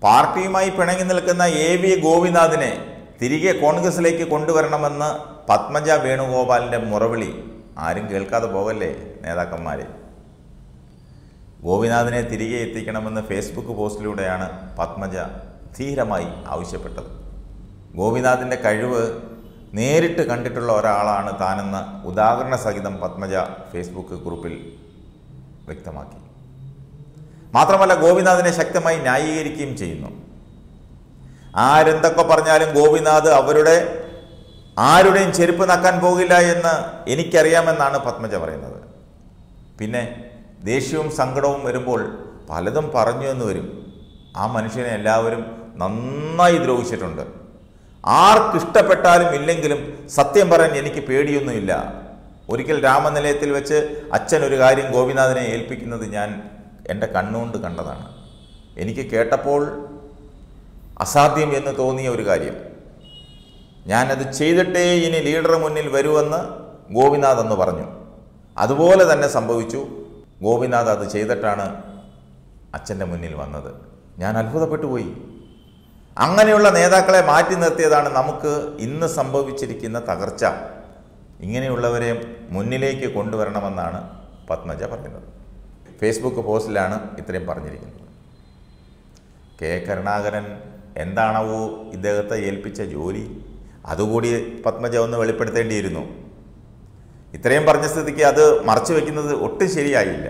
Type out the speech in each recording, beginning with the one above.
പാർട്ടിയുമായി പിണങ്ങി നിൽക്കുന്ന എ വി ഗോപിനാഥിനെ തിരികെ കോൺഗ്രസിലേക്ക് കൊണ്ടുവരണമെന്ന് പത്മജ വേണുഗോപാലിൻ്റെ മുറവിളി ആരും കേൾക്കാതെ പോകല്ലേ നേതാക്കന്മാരെ ഗോപിനാഥിനെ തിരികെ എത്തിക്കണമെന്ന് ഫേസ്ബുക്ക് പോസ്റ്റിലൂടെയാണ് പത്മജ ധീരമായി ആവശ്യപ്പെട്ടത് ഗോപിനാഥിൻ്റെ കഴിവ് നേരിട്ട് കണ്ടിട്ടുള്ള ഒരാളാണ് താനെന്ന് ഉദാഹരണ സഹിതം പത്മജ ഫേസ്ബുക്ക് ഗ്രൂപ്പിൽ വ്യക്തമാക്കി മാത്രമല്ല ഗോപിനാഥിനെ ശക്തമായി ന്യായീകരിക്കുകയും ചെയ്യുന്നു ആരെന്തൊക്കെ പറഞ്ഞാലും ഗോപിനാഥ് അവരുടെ ആരുടെയും ചെരുപ്പ് നക്കാൻ പോകില്ല എന്ന് എനിക്കറിയാമെന്നാണ് പത്മജ പറയുന്നത് പിന്നെ ദേഷ്യവും സങ്കടവും വരുമ്പോൾ പലതും പറഞ്ഞു എന്ന് വരും ആ മനുഷ്യനെ എല്ലാവരും നന്നായി ദ്രോഹിച്ചിട്ടുണ്ട് ആർക്കിഷ്ടപ്പെട്ടാലും ഇല്ലെങ്കിലും സത്യം പറയാൻ എനിക്ക് പേടിയൊന്നുമില്ല ഒരിക്കൽ രാമനിലയത്തിൽ വെച്ച് അച്ഛൻ ഒരു കാര്യം ഗോപിനാഥിനെ ഏൽപ്പിക്കുന്നത് ഞാൻ എൻ്റെ കണ്ണുകൊണ്ട് കണ്ടതാണ് എനിക്ക് കേട്ടപ്പോൾ അസാധ്യം എന്ന് തോന്നിയ ഒരു കാര്യം ഞാനത് ചെയ്തിട്ടേ ഇനി ലീഡർ മുന്നിൽ വരുമെന്ന് ഗോപിനാഥ് എന്ന് പറഞ്ഞു അതുപോലെ തന്നെ സംഭവിച്ചു ഗോപിനാഥ് അത് ചെയ്തിട്ടാണ് അച്ഛൻ്റെ മുന്നിൽ വന്നത് ഞാൻ അത്ഭുതപ്പെട്ടു പോയി അങ്ങനെയുള്ള നേതാക്കളെ മാറ്റി നിർത്തിയതാണ് നമുക്ക് ഇന്ന് സംഭവിച്ചിരിക്കുന്ന തകർച്ച ഇങ്ങനെയുള്ളവരെ മുന്നിലേക്ക് കൊണ്ടുവരണമെന്നാണ് പത്മജ പറയുന്നത് ഫേസ്ബുക്ക് പോസ്റ്റിലാണ് ഇത്രയും പറഞ്ഞിരിക്കുന്നത് കെ കരുണാകരൻ എന്താണാവോ ഇദ്ദേഹത്തെ ഏൽപ്പിച്ച ജോലി അതുകൂടി പത്മജ ഒന്ന് വെളിപ്പെടുത്തേണ്ടിയിരുന്നു ഇത്രയും പറഞ്ഞ സ്ഥിതിക്ക് അത് മറച്ചു വയ്ക്കുന്നത് ഒട്ടും ശരിയായില്ല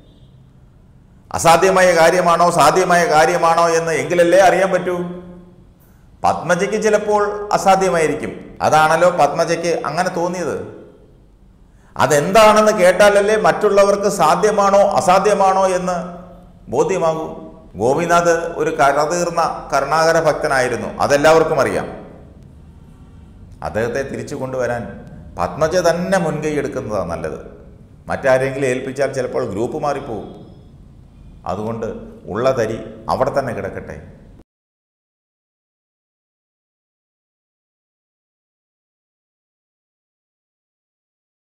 അസാധ്യമായ കാര്യമാണോ സാധ്യമായ കാര്യമാണോ എന്ന് എങ്കിലല്ലേ അറിയാൻ പറ്റൂ പത്മജയ്ക്ക് ചിലപ്പോൾ അസാധ്യമായിരിക്കും അതാണല്ലോ പത്മജയ്ക്ക് അങ്ങനെ തോന്നിയത് അതെന്താണെന്ന് കേട്ടാലല്ലേ മറ്റുള്ളവർക്ക് സാധ്യമാണോ അസാധ്യമാണോ എന്ന് ബോധ്യമാകൂ ഗോപിനാഥ് ഒരു കരതീർന്ന കരുണാകര ഭക്തനായിരുന്നു അതെല്ലാവർക്കും അറിയാം അദ്ദേഹത്തെ തിരിച്ചു കൊണ്ടുവരാൻ പത്മജ തന്നെ മുൻകൈ എടുക്കുന്നതാണ് നല്ലത് മറ്റാരെങ്കിലും ഏൽപ്പിച്ചാൽ ചിലപ്പോൾ ഗ്രൂപ്പ് മാറിപ്പോവും അതുകൊണ്ട് ഉള്ള തരി അവിടെ തന്നെ കിടക്കട്ടെ